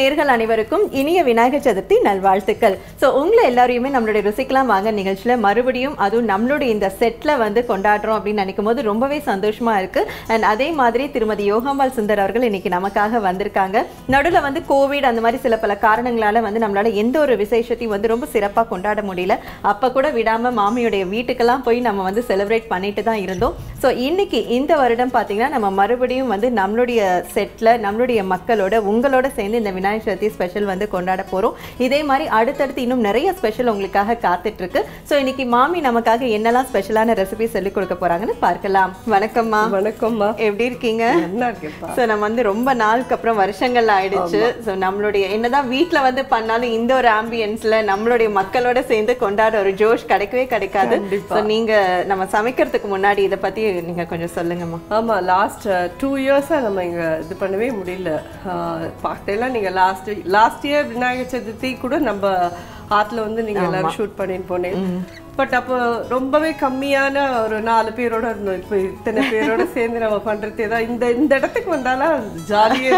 நேர்கள் அனைவருக்கும் இனிய விநாயகர் சதுர்த்தி நல்வாழ்த்துக்கள் ஸோ உங்களை எல்லாரையுமே நம்மளுடைய ருசிக்கலாம் வாங்க நிகழ்ச்சியில் மறுபடியும் அதுவும் நம்மளுடைய இந்த செட்டில் வந்து கொண்டாடுறோம் அப்படின்னு நினைக்கும் போது ரொம்பவே சந்தோஷமா இருக்கு அண்ட் அதே மாதிரி திருமதி யோகாம்பால் சுந்தர் அவர்கள் இன்னைக்கு நமக்காக வந்திருக்காங்க நடுவில் வந்து கோவிட் அந்த மாதிரி சில பல காரணங்களால வந்து நம்மளால எந்த ஒரு விசேஷத்தையும் வந்து ரொம்ப சிறப்பாக கொண்டாட முடியல அப்போ கூட விடாம மாமியுடைய வீட்டுக்கெல்லாம் போய் நம்ம வந்து செலிப்ரேட் பண்ணிட்டு தான் இருந்தோம் ஸோ இன்னைக்கு இந்த வருடம் பார்த்தீங்கன்னா நம்ம மறுபடியும் வந்து நம்மளுடைய செட்டில் நம்மளுடைய மக்களோட உங்களோட சேர்ந்து இந்த விநாயகர் சதுர்த்தி ஸ்பெஷல் வந்து கொண்டாட போகிறோம் இதே மாதிரி அடுத்தடுத்து இன்னும் நிறைய ஸ்பெஷல் உங்களுக்காக காத்துட்டு இருக்கு ஸோ இன்னைக்கு மாமி நமக்காக என்னெல்லாம் ஸ்பெஷலான ரெசிபி சொல்லி கொடுக்க போறாங்கன்னு பார்க்கலாம் வணக்கம்மா வணக்கம்மா எப்படி இருக்கீங்க நல்லா இருக்கேன்ப்பா ஸோ நம்ம வந்து ரொம்ப நாளுக்கு அப்புறம் வருஷங்கள் ஆயிடுச்சு ஸோ நம்மளுடைய என்னதான் வீட்டில் வந்து பண்ணாலும் இந்த ஒரு ஆம்பியன்ஸ்ல நம்மளுடைய மக்களோட சேர்ந்து கொண்டாட ஒரு ஜோஷ் கிடைக்கவே கிடைக்காது ஸோ நீங்க நம்ம சமைக்கிறதுக்கு முன்னாடி இதை பத்தி நீங்க கொஞ்சம் சொல்லுங்கம்மா ஆமா லாஸ்ட் டூ இயர்ஸா நம்ம இங்க இது பண்ணவே முடியல பார்த்தேலாம் நீங்க last last year Vinayagar Chathurthi கூட நம்ம ஆத்துல வந்து நீங்க எல்லாரும் ஷூட் பண்ணிட்டு போனேன் பட் அப்போ ரொம்பவே கம்மியான ஒரு நாலு பேரோட இருந்தோம் இப்போ இத்தனை பேரோட சேர்ந்து நம்ம பண்றது தான் இந்த இந்த இடத்துக்கு வந்தாலும் ஜாலியே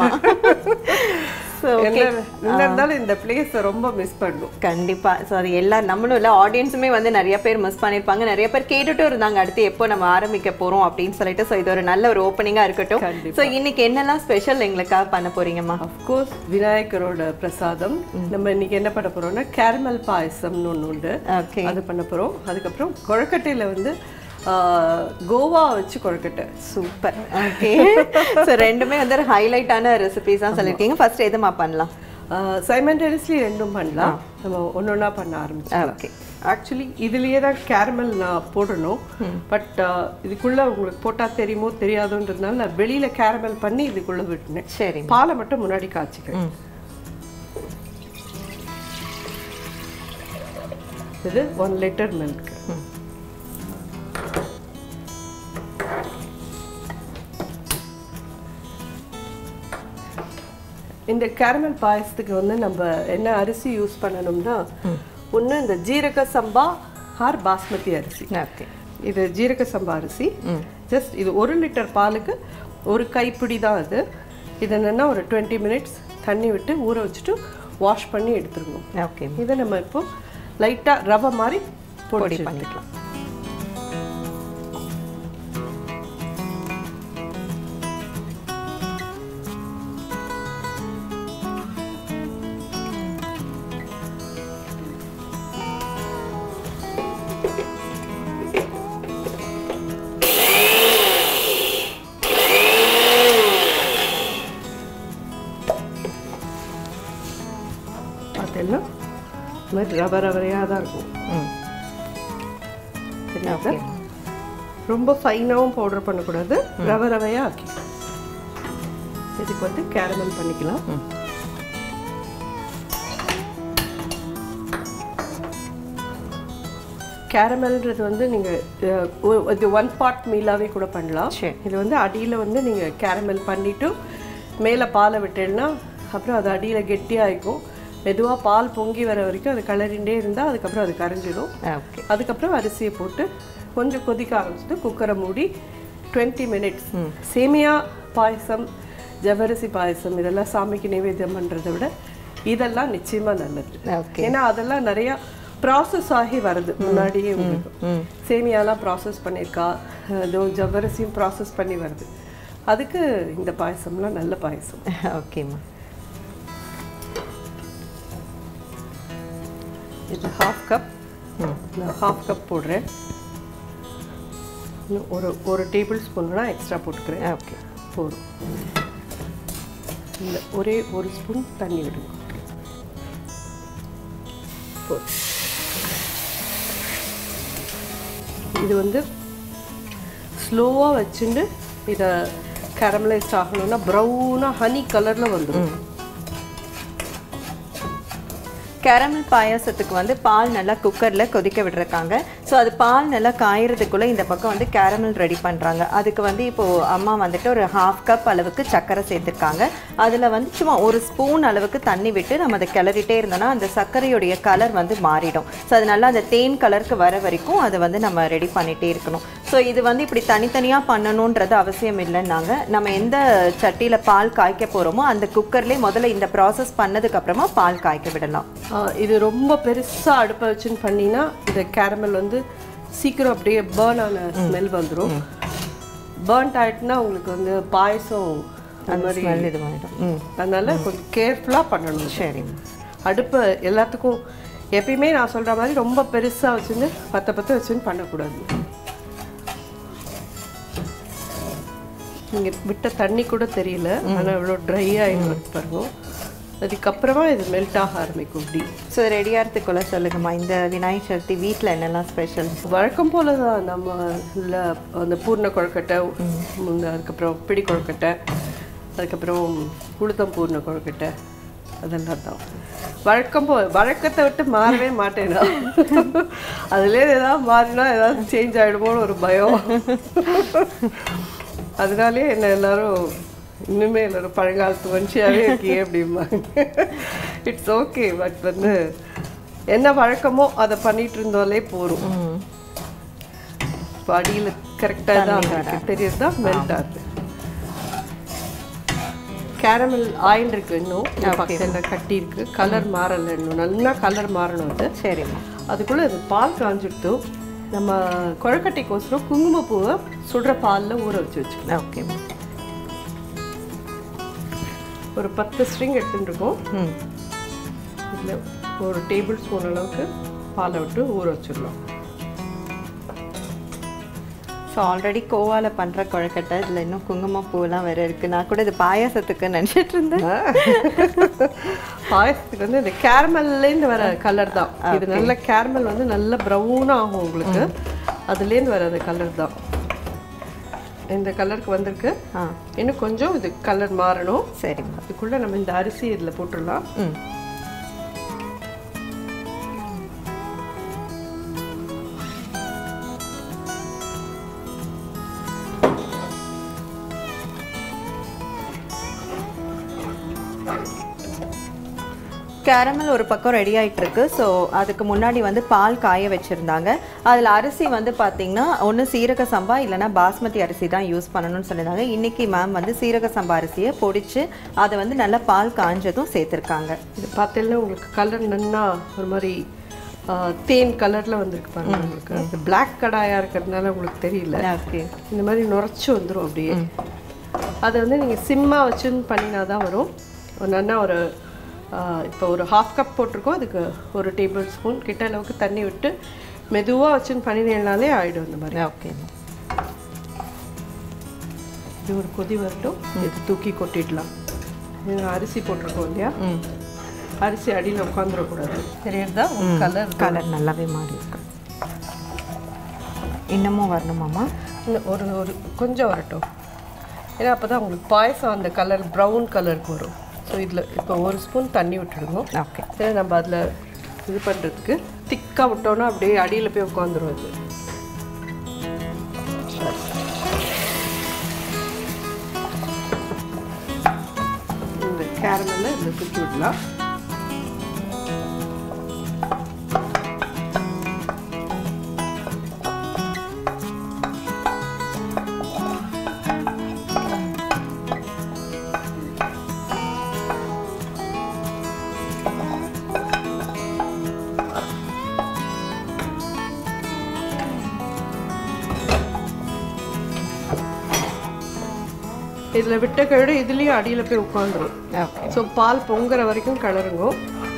So, என்ன என்ன இருந்தாலும் இந்த பிளேஸ் ரொம்ப மிஸ் பண்ணும் கண்டிப்பா ஸோ அது எல்லா நம்மளும் இல்லை ஆடியன்ஸுமே வந்து நிறைய பேர் மிஸ் பண்ணியிருப்பாங்க நிறைய பேர் கேட்டுட்டும் இருந்தாங்க அடுத்து எப்போ நம்ம ஆரம்பிக்க போறோம் அப்படின்னு சொல்லிட்டு ஸோ இது ஒரு நல்ல ஒரு ஓப்பனிங்கா இருக்கட்டும் ஸோ இன்னைக்கு என்னெல்லாம் ஸ்பெஷல் எங்களுக்காக பண்ண போறீங்கம்மா அஃப்கோர்ஸ் விநாயகரோட பிரசாதம் நம்ம இன்னைக்கு என்ன பண்ண போறோம்னா கேரமல் பாயசம்னு ஒன்று உண்டு ஓகே அது பண்ண போறோம் அதுக்கப்புறம் கொழக்கட்டையில வந்து ஆஹ், கோவா வச்சு கொழக்கட்டை சூப்பர் ஓகே ஸோ ரெண்டுமே வந்து ஒரு ஹைலைட்டான ரெசிபிஸ் தான் சொல்லியிருக்கீங்க ஃபர்ஸ்ட் எதுமா பண்ணலாம் சைமண்டனியஸ்லி ரெண்டும் பண்ணலாம் நம்ம ஒன்று ஒன்றா பண்ண ஆரம்பிச்சோம் ஓகே ஆக்சுவலி இதுலயே தான் கேரமல் நான் போடணும் பட் இதுக்குள்ள உங்களுக்கு போட்டா தெரியுமோ தெரியாதோன்றதுனால நான் வெளியில கேரமல் பண்ணி இதுக்குள்ள விட்டுனேன் சரி பாலை மட்டும் முன்னாடி காய்ச்சிக்கிறேன் இது ஒன் லிட்டர் மில்க் இந்த கேரமல் பாயசத்துக்கு வந்து நம்ம என்ன அரிசி யூஸ் பண்ணணும்னா ஒன்று இந்த ஜீரக சம்பா ஆர் பாஸ்மதி அரிசி ஓகே இது ஜீரக சம்பா அரிசி ஜஸ்ட் இது ஒரு லிட்டர் பாலுக்கு ஒரு கைப்பிடி தான் அது இது என்னென்னா ஒரு டுவெண்ட்டி மினிட்ஸ் தண்ணி விட்டு ஊற வச்சுட்டு வாஷ் பண்ணி எடுத்துருங்க ஓகே இதை நம்ம இப்போ லைட்டாக ரவை மாதிரி பொடி பொடி பண்ணி பண்ணிக்கலாம் பார்த்தீங்கன்னா இந்த மாதிரி ரவை ரவரையாக தான் இருக்கும் ம் சரிங்களா ஓகே ரொம்ப ஃபைனாகவும் பவுடர் பண்ணக்கூடாது ரவை ரவையாக ஆக்கி இதுக்கு வந்து கேரமல் பண்ணிக்கலாம் கேரமல்ன்றது வந்து நீங்கள் இது ஒன் பார்ட் மீலாவே கூட பண்ணலாம் சரி. இது வந்து அடியில் வந்து நீங்கள் கேரமல் பண்ணிவிட்டு மேலே பாலை விட்டேன்னா அப்புறம் அது அடியில் கெட்டியாகிக்கும் மெதுவாக பால் பொங்கி வர வரைக்கும் அது கலரிண்டே இருந்தால் அதுக்கப்புறம் அது கரைஞ்சிடும் ஓகே அதுக்கப்புறம் அரிசியை போட்டு கொஞ்சம் கொதிக்க ஆரம்பிச்சுட்டு குக்கரை மூடி டுவெண்ட்டி மினிட்ஸ் சேமியா பாயசம் ஜவ்வரிசி பாயசம் இதெல்லாம் சாமிக்கு நைவேத்தியம் பண்ணுறதை விட இதெல்லாம் நிச்சயமாக நல்லது ஓகே ஏன்னா அதெல்லாம் நிறைய ப்ராசஸ் ஆகி வருது முன்னாடியே உங்களுக்கு சேமியாலாம் ப்ராசஸ் பண்ணியிருக்கா இதோ ஜவ்வரிசியும் ப்ராசஸ் பண்ணி வருது அதுக்கு இந்த பாயசம்லாம் நல்ல பாயசம் ஓகேம்மா இது ஹாஃப் கப் நான் ஹாஃப் கப் போடுறேன் இன்னும் ஒரு ஒரு டேபிள் ஸ்பூன் தான் எக்ஸ்ட்ரா போட்டுக்கிறேன் ஓகே போதும் இந்த ஒரே ஒரு ஸ்பூன் தண்ணி விடுங்க போதும் இது வந்து ஸ்லோவாக வச்சுட்டு இதை கேரமலைஸ்ட் ஆகணும்னா ப்ரௌனாக ஹனி கலரில் வந்துடும் கேரமல் பாயாசத்துக்கு வந்து பால் நல்லா குக்கரில் கொதிக்க விட்டுருக்காங்க ஸோ அது பால் நல்லா காயறதுக்குள்ளே இந்த பக்கம் வந்து கேரமல் ரெடி பண்ணுறாங்க அதுக்கு வந்து இப்போது அம்மா வந்துட்டு ஒரு ஹாஃப் கப் அளவுக்கு சர்க்கரை சேர்த்துருக்காங்க அதில் வந்து சும்மா ஒரு ஸ்பூன் அளவுக்கு தண்ணி விட்டு நம்ம அதை கிளறிட்டே இருந்தோம்னா அந்த சர்க்கரையுடைய கலர் வந்து மாறிடும் ஸோ அது நல்லா அந்த தேன் கலருக்கு வர வரைக்கும் அதை வந்து நம்ம ரெடி பண்ணிகிட்டே இருக்கணும் ஸோ ஸோ இது வந்து இப்படி தனித்தனியாக பண்ணணுன்றது அவசியம் இல்லைன்னாங்க நம்ம எந்த சட்டியில் பால் காய்க்க போகிறோமோ அந்த குக்கர்லேயே முதல்ல இந்த ப்ராசஸ் பண்ணதுக்கப்புறமா பால் காய்க்க விடலாம் ஆ, இது ரொம்ப பெருசாக அடுப்பை வச்சுன்னு பண்ணினா இந்த கேரமல் வந்து சீக்கிரம் அப்படியே பேர்ன் ஆன ஸ்மெல் வந்துடும் பேர்ன்ட் ஆயிட்டுனா உங்களுக்கு வந்து பாயசம் அந்த மாதிரி ஸ்மெல் இது பண்ணிடும் ம் அதனால கொஞ்சம் கேர்ஃபுல்லாக பண்ணணும் சரிம்மா அடுப்பை எல்லாத்துக்கும் எப்பயுமே நான் சொல்கிற மாதிரி ரொம்ப பெருசாக வச்சுருந்து பத்த பத்த வச்சுன்னு பண்ணக்கூடாது நீங்கள் விட்ட தண்ணி கூட தெரியல ஆனால் இவ்வளோ ட்ரை ஆகிடும் பாருங்க அதுக்கப்புறமா இது மெல்ட் ஆக ஆரம்பிக்கும் இப்படி ஸோ ரெடியாகிறதுக்குள்ள சொல்லுங்கம்மா இந்த விநாயகர் சதுர்த்தி வீட்டில் என்னெல்லாம் ஸ்பெஷல் வழக்கம் போல தான் நம்ம இதில் அந்த பூர்ண கொழுக்கட்டை முன்ன அதுக்கப்புறம் பிடி கொழுக்கட்டை அதுக்கப்புறம் உளுத்தம் பூர்ண கொழுக்கட்டை அதெல்லாம் தான் வழக்கம் போ வழக்கத்தை விட்டு மாறவே மாட்டேன் நான் அதுலேயே ஏதாவது மாறினா ஏதாவது சேஞ்ச் ஆகிடுமோன்னு ஒரு பயம் அதனாலே என்ன எல்லாரும் இன்னுமே எல்லாரும் பழங்காலத்து மனுஷியாகவே இருக்கியே அப்படிம்பாங்க இட்ஸ் ஓகே பட் வந்து என்ன வழக்கமோ அதை பண்ணிட்டு இருந்தாலே போதும் இப்போ அடியில் கரெக்டாக தான் இருக்கு தெரியுது தான் மெல்ட் ஆகுது கேரமல் ஆயில் இருக்கு இன்னும் பக்கத்தில் கட்டி இருக்கு கலர் மாறலை இன்னும் நல்லா கலர் மாறணும் அது சரிம்மா அதுக்குள்ளே அது பால் காஞ்சிடுத்து நம்ம கொழக்கட்டைக்கோசரம் குங்குமப்பூவை சுடுற பாலில் ஊற வச்சு வச்சுக்கலாம் ஓகேம்மா ஒரு பத்து ஸ்ட்ரிங் எடுத்துட்டு இருக்கோம் ம் இதில் ஒரு டேபிள் ஸ்பூன் அளவுக்கு பாலை விட்டு ஊற வச்சிடலாம் ஸோ ஆல்ரெடி கோவாவில் பண்ணுற குழக்கட்டை இதில் இன்னும் குங்குமப்பூலாம் வேறு இருக்குது நான் கூட இது பாயாசத்துக்கு நினச்சிட்டு இருந்தேன் பாயசத்துக்கு வந்து இந்த கேரமல்லேருந்து வர கலர் தான் இது நல்ல கேரமல் வந்து நல்ல ப்ரௌன் ஆகும் உங்களுக்கு அதுலேருந்து வர அந்த கலர் தான் இந்த கலருக்கு வந்திருக்கு ஆ இன்னும் கொஞ்சம் இது கலர் மாறணும் சரிம்மா அதுக்குள்ளே நம்ம இந்த அரிசி இதில் போட்டுடலாம் ம் கேரமல் ஒரு பக்கம் ரெடி ஆயிட்டு இருக்கு ஸோ அதுக்கு முன்னாடி வந்து பால் காய வச்சுருந்தாங்க அதில் அரிசி வந்து பார்த்தீங்கன்னா ஒன்று சீரக சம்பா இல்லைன்னா பாஸ்மதி அரிசி தான் யூஸ் பண்ணணும்னு சொல்லியிருந்தாங்க இன்னைக்கு மேம் வந்து சீரக சம்பா அரிசியை பொடிச்சு அதை வந்து நல்லா பால் காஞ்சதும் சேர்த்துருக்காங்க இது பார்த்தீங்கன்னா உங்களுக்கு கலர் நன்னா ஒரு மாதிரி ஆ, தேன் கலரில் வந்திருக்கு பாருங்க உங்களுக்கு இந்த பிளாக் கடாயாக இருக்கிறதுனால உங்களுக்கு தெரியல ஓகே இந்த மாதிரி நுரைச்சி வந்துடும் அப்படியே அதை வந்து நீங்கள் சிம்மாக வச்சுன்னு பண்ணினா தான் வரும் ஒரு நல்லா ஒரு இப்போ ஒரு ஹாஃப் கப் போட்டிருக்கோம் அதுக்கு ஒரு டேபிள் ஸ்பூன் கிட்ட அளவுக்கு தண்ணி விட்டு மெதுவாக வச்சுன்னு பண்ணினேனாலே ஆகிடும் இந்த மாதிரி ஓகே இது ஒரு கொதி வரட்டும் இது தூக்கி கொட்டிடலாம் இது அரிசி போட்டிருக்கோம் இல்லையா ம் அரிசி அடியில் உட்காந்துடக்கூடாது தெரியுறதா கலர் கலர் நல்லாவே மாறி இருக்கு இன்னமும் வரணுமாம்மா இன்னும் ஒரு ஒரு கொஞ்சம் வரட்டும் ஏன்னா அப்போ தான் உங்களுக்கு பாயசம் அந்த கலர் ப்ரௌன் கலருக்கு வரும் ஸோ இதில் இப்போ ஒரு ஸ்பூன் தண்ணி விட்டுடுங்க ஓகே சரி நம்ம அதில் இது பண்ணுறதுக்கு திக்காக விட்டோன்னா அப்படியே அடியில் போய் உட்காந்துரும் அது இந்த கேரமெல்ல இதில் தூக்கி விடலாம் இதில் விட்ட கழுடு இதுலேயும் அடியில் போய் உட்காந்துரும் ஓகே ஸோ பால் பொங்குற வரைக்கும் கிளறுங்க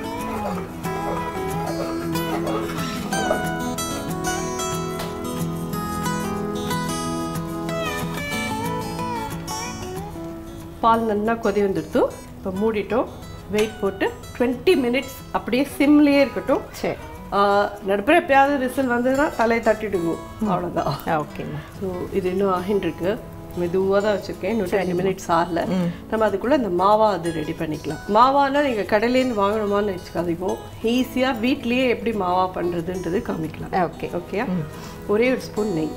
பால் நல்லா கொதி வந்துடுத்து இப்போ மூடிட்டோம் வெயிட் போட்டு டுவெண்ட்டி மினிட்ஸ் அப்படியே சிம்லேயே இருக்கட்டும் சரி நடுப்புற எப்பயாவது விசில் வந்ததுன்னா தலையை தட்டிடுவோம் அவ்வளோதான் ஓகேம்மா ஸோ இது இன்னும் ஆகின்னு இருக்கு மெதுவாக தான் வச்சுருக்கேன் இன்னும் டுவெண்ட்டி மினிட்ஸ் ஆகல நம்ம அதுக்குள்ளே இந்த மாவா அது ரெடி பண்ணிக்கலாம் மாவானா நீங்கள் கடையிலேருந்து வாங்கணுமான்னு வச்சுக்காதீங்க ஈஸியாக வீட்லேயே எப்படி மாவா பண்ணுறதுன்றது காமிக்கலாம் ஓகே ஓகேயா ஒரே ஒரு ஸ்பூன் நெய்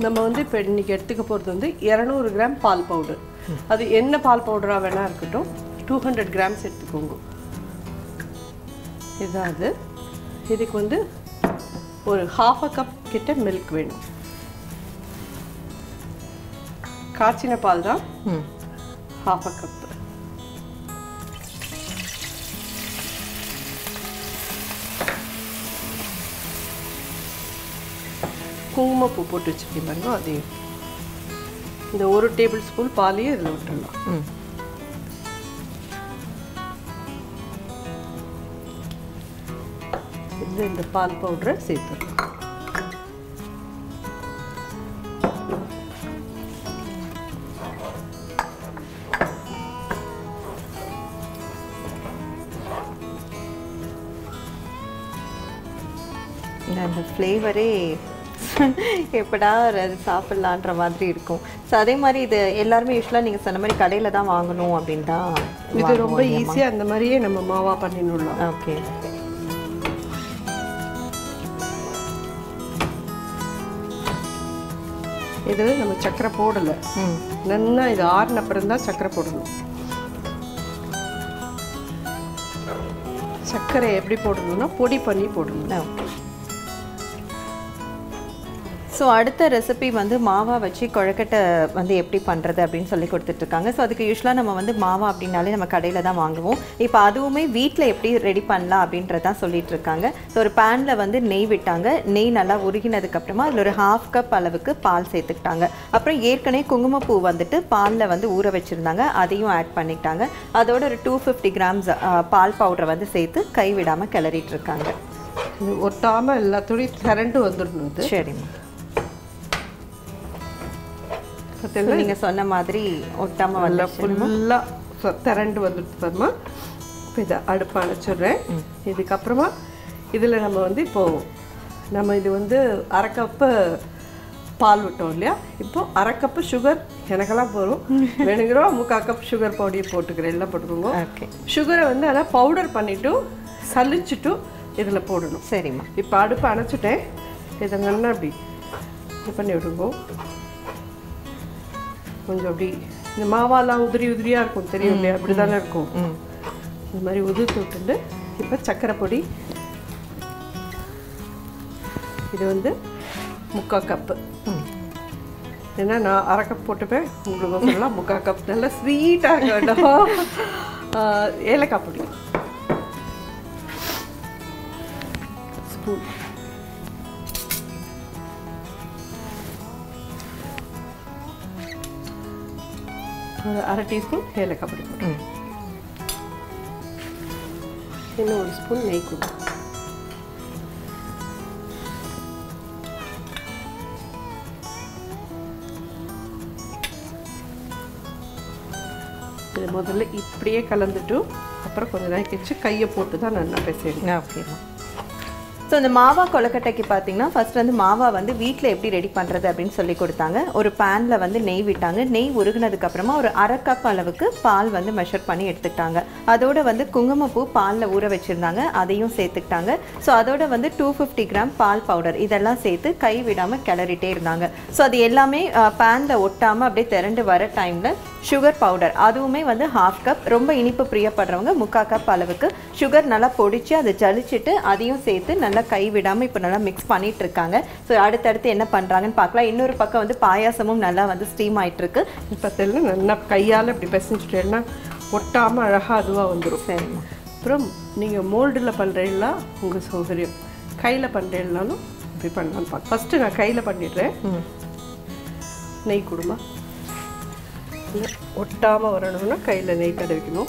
நம்ம வந்து இப்போ இன்னைக்கு எடுத்துக்க போகிறது வந்து இரநூறு கிராம் பால் பவுடர் அது என்ன பால் பவுடராக வேணா இருக்கட்டும் டூ ஹண்ட்ரட் கிராம்ஸ் எடுத்துக்கோங்க இதான் அது இதுக்கு வந்து ஒரு ஹாஃப் அ கப் கிட்ட மில்க் வேணும் காய்ச்சின பால் தான் ம் ஹாஃப் அ கப் குங்குமப்பூ போட்டு வச்சுருக்கேன் பாருங்க அதையும் இந்த ஒரு டேபிள் ஸ்பூன் பாலையும் இதில் விட்டுடலாம் ம் இதில் இந்த பால் பவுடரை சேர்த்துடலாம் இந்த அந்த ஃப்ளேவரே எப்படா அது சாப்பிட்லான்ற மாதிரி இருக்கும் ஸோ அதே மாதிரி இது எல்லாருமே யூஸ்வலாக நீங்கள் சொன்ன மாதிரி கடையில் தான் வாங்கணும் அப்படின்னு தான் இது ரொம்ப ஈஸியாக அந்த மாதிரியே நம்ம மாவா பண்ணிடலாம் ஓகே இதில் நம்ம சர்க்கரை போடலை ம் நன்னா இது ஆறின அப்புறம் தான் சர்க்கரை போடணும் சர்க்கரை எப்படி போடணும்னா பொடி பண்ணி போடணும் ஓகே ஸோ அடுத்த ரெசிபி வந்து மாவா வச்சு கொழக்கட்டை வந்து எப்படி பண்ணுறது அப்படின்னு சொல்லி கொடுத்துட்ருக்காங்க ஸோ அதுக்கு யூஸ்வலாக நம்ம வந்து மாவா அப்படின்னாலே நம்ம கடையில் தான் வாங்குவோம் இப்போ அதுவுமே வீட்டில் எப்படி ரெடி பண்ணலாம் அப்படின்றதான் சொல்லிட்டு இருக்காங்க ஸோ ஒரு பேனில் வந்து நெய் விட்டாங்க நெய் நல்லா உருகினதுக்கப்புறமா அதில் ஒரு ஹாஃப் கப் அளவுக்கு பால் சேர்த்துக்கிட்டாங்க அப்புறம் ஏற்கனவே குங்குமப்பூ வந்துட்டு பாலில் வந்து ஊற வச்சுருந்தாங்க அதையும் ஆட் பண்ணிக்கிட்டாங்க அதோட ஒரு டூ ஃபிஃப்டி கிராம்ஸ் பால் பவுடரை வந்து சேர்த்து கை விடாமல் கிளறிட்டு இருக்காங்க இது ஒட்டாமல் எல்லாத்தோடையும் திரண்டு வந்துடணும் இது சரிம்மா பார்த்தீங்களா நீங்க சொன்ன மாதிரி ஒட்டாம நல்லா வந்து ஃபுல்லாக திரண்டு வந்துட்டு பாருமா இப்போ இதை அடுப்பு அணைச்சிடுறேன் இதுக்கப்புறமா இதில் நம்ம வந்து இப்போது நம்ம இது வந்து அரை கப்பு பால் விட்டோம் இல்லையா இப்போ அரை கப்பு சுகர் எனக்கெல்லாம் போதும் வேணுங்கிறோ முக்கால் கப் சுகர் பவுடியை போட்டுக்கிறேன் எல்லாம் போட்டுக்கோங்க ஓகே சுகரை வந்து அதை பவுடர் பண்ணிவிட்டு சலிச்சுட்டு இதில் போடணும் சரிம்மா இப்போ அடுப்பு அணைச்சிட்டேன் இதை நல்லா அப்படி இது பண்ணி விடுங்க கொஞ்சம் அப்படி இந்த மாவாலாம் உதிரி உதிரியாக இருக்கும் தெரியும் இல்லையா அப்படி தானே இருக்கும் ம் இந்த மாதிரி உதிர்த்து விட்டுட்டு இப்போ சர்க்கரை பொடி இது வந்து முக்கால் கப்பு ம் ஏன்னா நான் அரை கப் போட்டுப்பேன் உங்களுக்கு சொல்லலாம் முக்கால் கப் நல்லா ஸ்வீட்டாக இருக்க வேண்டாம் ஆஹ், ஏலக்காய் பொடி ஸ்பூன் ஒரு அரை டீஸ்பூன் ஏலக்காய் பொடி போட்டு ம் இன்னும் ஒரு ஸ்பூன் நெய் கொடு இது முதல்ல இப்படியே கலந்துட்டு அப்புறம் கொஞ்ச நேரம் கழிச்சு கையை போட்டு தான் நல்லா பேசிடுங்க ஓகேம்மா ஸோ இந்த மாவா கொழுக்கட்டைக்கு பார்த்தீங்கன்னா ஃபர்ஸ்ட் வந்து மாவா வந்து வீட்டில் எப்படி ரெடி பண்ணுறது அப்படின்னு சொல்லி கொடுத்தாங்க ஒரு பேனில் வந்து நெய் விட்டாங்க நெய் உருகுனதுக்கு அப்புறமா ஒரு அரை கப் அளவுக்கு பால் வந்து மெஷர் பண்ணி எடுத்துக்கிட்டாங்க அதோட வந்து குங்குமப்பூ பாலில் ஊற வச்சுருந்தாங்க அதையும் சேர்த்துக்கிட்டாங்க ஸோ அதோட வந்து டூ ஃபிஃப்டி கிராம் பால் பவுடர் இதெல்லாம் சேர்த்து கை விடாமல் கிளறிட்டே இருந்தாங்க ஸோ அது எல்லாமே பேனில் ஒட்டாமல் அப்படியே திரண்டு வர டைமில் சுகர் பவுடர் அதுவுமே வந்து ஹாஃப் கப் ரொம்ப இனிப்பு பிரியப்படுறவங்க முக்கால் கப் அளவுக்கு சுகர் நல்லா பொடிச்சு அதை ஜலிச்சுட்டு அதையும் சேர்த்து நல்லா கை விடாமல் இப்போ நல்லா மிக்ஸ் பண்ணிட்டு இருக்காங்க ஸோ அடுத்தடுத்து என்ன பண்ணுறாங்கன்னு பார்க்கலாம் இன்னொரு பக்கம் வந்து பாயாசமும் நல்லா வந்து ஸ்டீம் ஆயிட்டு இருக்கு இப்போ தெரியல நல்லா கையால் இப்படி பிசைஞ்சிட்டேன்னா ஒட்டாமல் அழகாக அதுவாக வந்துடும் சரிம்மா அப்புறம் நீங்கள் மோல்டில் பண்ணுறீங்களா உங்கள் சௌகரியம் கையில் பண்ணுறீங்கனாலும் இப்படி பண்ணலான்னு பார்க்க ஃபஸ்ட்டு நான் கையில் பண்ணிடுறேன் ம் நெய் கொடுமா ஒட்டாமல் வரணும்னா கையில் நெய் தடவிக்கணும்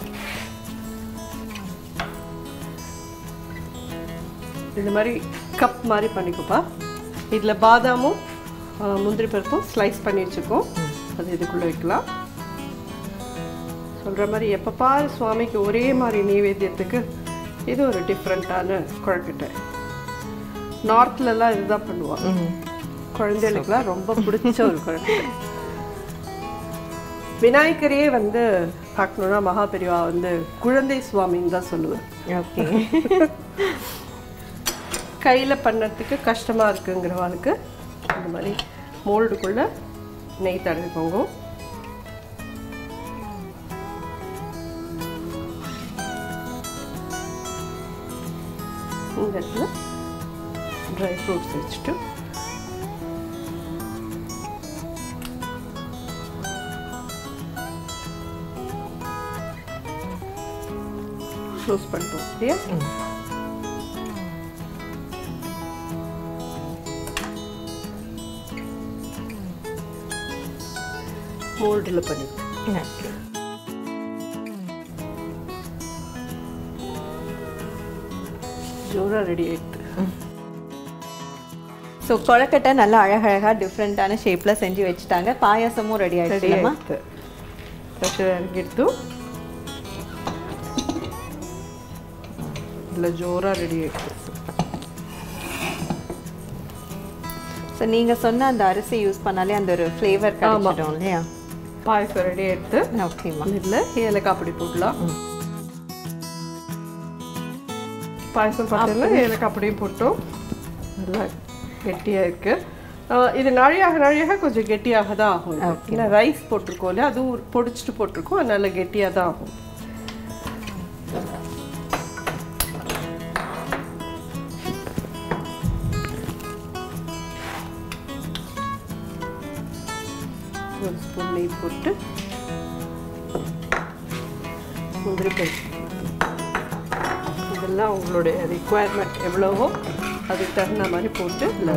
இந்த மாதிரி கப் மாதிரி பண்ணிக்கோப்பா இதில் பாதாமும் ஆ, முந்திரி பருப்பும் ஸ்லைஸ் பண்ணி வச்சுருக்கோம் அது இதுக்குள்ளே வைக்கலாம் சொல்கிற மாதிரி எப்போ பாரு சுவாமிக்கு ஒரே மாதிரி நெய்வேத்தியத்துக்கு இது ஒரு டிஃப்ரெண்ட்டான குழக்கட்டை நார்த்லலாம் இதுதான் பண்ணுவாங்க ம் குழந்தைகளுக்குலாம் ரொம்ப பிடிச்ச ஒரு குழந்தை விநாயகரையே வந்து பார்க்கணுன்னா மகாபெரிவா வந்து குழந்தை சுவாமின்னு தான் சொல்லுவேன் ஓகே கையில் பண்ணறதுக்கு கஷ்டமாக இருக்குங்கிறவாளுக்கு இந்த மாதிரி மோல்டுக்குள்ளே நெய் தடவிக்கோங்க இந்த இடத்துல ட்ரை ஃப்ரூட்ஸ் வச்சுட்டு க்ளோஸ் பண்ணிட்டோம் இல்லையா மோல்டில் பண்ணிருக்கோம் ஜோராக ரெடி ஆயிடுது ஸோ கொழக்கட்டை நல்லா அழகழகாக டிஃப்ரெண்ட்டான ஷேப்பில் செஞ்சு வச்சுட்டாங்க பாயாசமும் ரெடி ரெடி ஆகிடுச்சுமா ಆಯ್ತು ಪ್ರೆಷರ್ ಇರಗಿಡ್ತು ಇಲ್ಲ ಜೋರ ರೆಡಿ ಆಯ್ತು ஸோ நீங்கள் சொன்ன அந்த அரிசி யூஸ் பண்ணாலே அந்த ஒரு ஃப்ளேவர் கிடைச்சிடும் இல்லையா ಪಾಯಸ ರೆಡಿ ಆಯ್ತು ஓகேம்மா ಇಲ್ಲೇ ಏಲಕಾಯಿ ಪುಡಿ போடலாம் பாயசம் பார்த்தீங்கன்னா ஏலக்காய் பொடியும் போட்டோம் நல்லா கெட்டியாக இருக்கு ஆஹ் இது நாழியாக நாழியாக கொஞ்சம் கெட்டியாக தான் ஆகும் இது. ஏன்னா ரைஸ் போட்டிருக்கோம் இல்லையா அதுவும் பொடிச்சிட்டு போட்டிருக்கோம் அதனால கெட்டியாக தான் ஆகும் ஒரு ஸ்பூன் நெய் போட்டு முந்திரி பருப்பு இதெல்லாம் உங்களுடைய ரிக்குவயர்மெண்ட் எவ்வளவோ அதுக்கு தகுந்த மாதிரி போட்டு இல்லை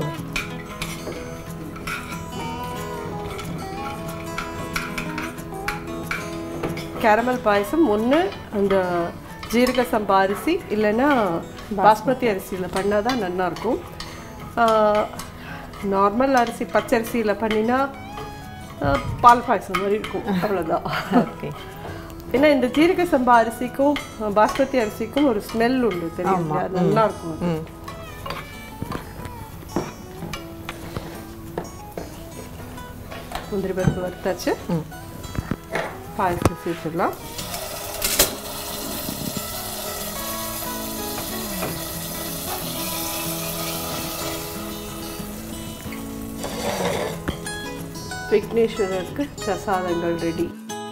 கேரமல் பாயசம் ஒன்று அந்த ஜீரக சம்பா அரிசி இல்லைன்னா பாஸ்மதி அரிசியில் பண்ணால் தான் நல்லாயிருக்கும் நார்மல் அரிசி பச்சரிசியில் பண்ணினா ஆஹ், பால் பாயசம் மாதிரி இருக்கும் அவ்வளோதான் ஓகே ஏன்னா இந்த ஜீரக சம்பா அரிசிக்கும் அஹ், பாஸ்மதி அரிசிக்கும் ஒரு ஸ்மெல் உண்டு தெரியும் அது நல்லா இருக்கும் அது. ம் முந்திரி பருப்பு வறுத்தாச்சு ம் பாயசம் சேர்த்துடலாம் விக்னேஸ்வரருக்கு பிரசாதங்கள் ரெடி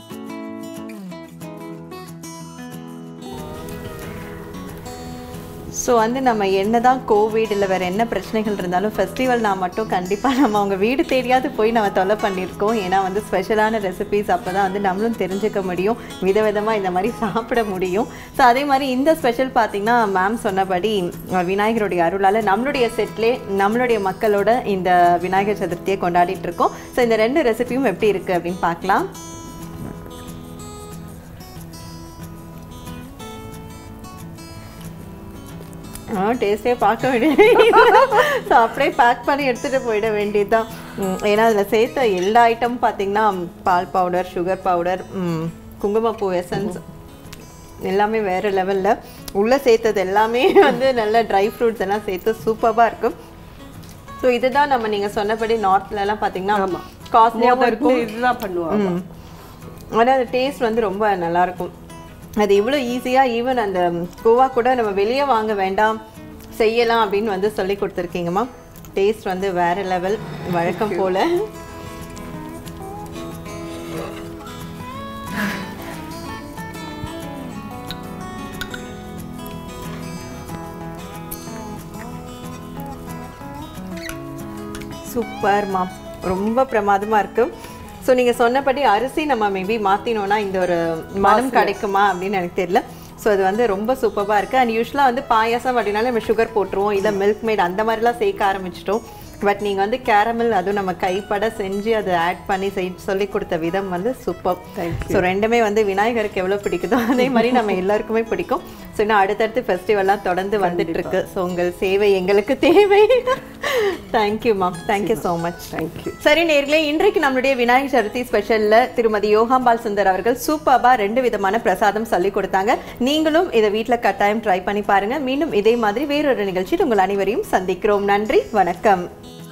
ஸோ வந்து நம்ம என்னதான் கோவிட் இல்லை வேற என்ன பிரச்சனைகள் இருந்தாலும் ஃபெஸ்டிவல்னா மட்டும் கண்டிப்பாக நம்ம அவங்க வீடு தேடியாவது போய் நம்ம தொலை பண்ணியிருக்கோம் ஏன்னா வந்து ஸ்பெஷலான ரெசிபீஸ் அப்போ தான் வந்து நம்மளும் தெரிஞ்சுக்க முடியும் விதவிதமாக இந்த மாதிரி சாப்பிட முடியும் ஸோ அதே மாதிரி இந்த ஸ்பெஷல் பார்த்தீங்கன்னா மேம் சொன்னபடி அஹ், விநாயகருடைய அருளால் நம்மளுடைய செட்லே நம்மளுடைய மக்களோட இந்த விநாயகர் சதுர்த்தியை கொண்டாடிட்டு இருக்கோம் ஸோ இந்த ரெண்டு ரெசிபியும் எப்படி இருக்குது அப்படின்னு பார்க்கலாம் ஆ டேஸ்டே பார்க்க வேண்டியது ஸோ அப்படியே பேக் பண்ணி எடுத்துகிட்டு போயிட வேண்டியதுதான் ம், ஏன்னா அதில் சேர்த்த எல்லா ஐட்டமும் பார்த்தீங்கன்னா பால் பவுடர் சுகர் பவுடர் குங்குமப்பூ எசன்ஸ் எல்லாமே வேறு லெவலில் உள்ளே சேர்த்தது எல்லாமே வந்து நல்ல ட்ரை ஃப்ரூட்ஸ் எல்லாம் சேர்த்து சூப்பராக இருக்கும் ஸோ இதுதான் நம்ம நீங்கள் சொன்னபடி நார்த்லலாம் பார்த்தீங்கன்னா காஸ்ட்லியாகவும் இருக்கும் இதுதான் பண்ணுவாங்க ம். ஆனா அந்த டேஸ்ட் வந்து ரொம்ப நல்லா இருக்கும் அது இவ்வளோ ஈஸியாக ஈவன் அந்த கோவா கூட நம்ம வெளியே வாங்க வேண்டாம் செய்யலாம் அப்படின்னு வந்து சொல்லி கொடுத்துருக்கீங்கம்மா டேஸ்ட் வந்து வேற லெவல் வழக்கம் போல சூப்பர்மா ரொம்ப பிரமாதமா இருக்கு ஸோ நீங்க சொன்னபடி அரிசி நம்ம மேபி மாத்தினோம்னா இந்த ஒரு மனம் கிடைக்குமா அப்படின்னு எனக்கு தெரியல ஸோ அது வந்து ரொம்ப சூப்பராக இருக்குது அண்ட் யூஸ்வலாக வந்து பாயாசம் அப்படின்னாலே நம்ம சுகர் போட்டுருவோம் இல்லை மில்க் மேட் அந்த மாதிரிலாம் சேர்க்க ஆரம்பிச்சிட்டோம் பட் நீங்கள் வந்து கேரமல் அதுவும் நம்ம கைப்பட செஞ்சு அதை ஆட் பண்ணி செய் சொல்லி கொடுத்த விதம் வந்து சூப்பர் ஸோ ரெண்டுமே வந்து விநாயகருக்கு எவ்வளோ பிடிக்குதோ அதே மாதிரி நம்ம எல்லாருக்குமே பிடிக்கும் ஸோ இன்னும் அடுத்தடுத்து ஃபெஸ்டிவல்லாம் தொடர்ந்து வந்துட்டு இருக்கு ஸோ உங்கள் சேவை எங்களுக்கு தேவை thank you ma'am thank you so much thank you சரி நேர்களே இன்றைக்கு நம்மளுடைய விநாயகர் சதுர்த்தி ஸ்பெஷல்ல திருமதி யோகாம்பால் சுந்தர் அவர்கள் சூப்பர்பா ரெண்டு விதமான பிரசாதம் சொல்லி கொடுத்தாங்க நீங்களும் இதை வீட்ல கட்டாயம் ட்ரை பண்ணி பாருங்க மீண்டும் இதே மாதிரி வேறொரு நிகழ்ச்சியில் உங்கள் அனைவரையும் சந்திக்கிறோம் நன்றி வணக்கம்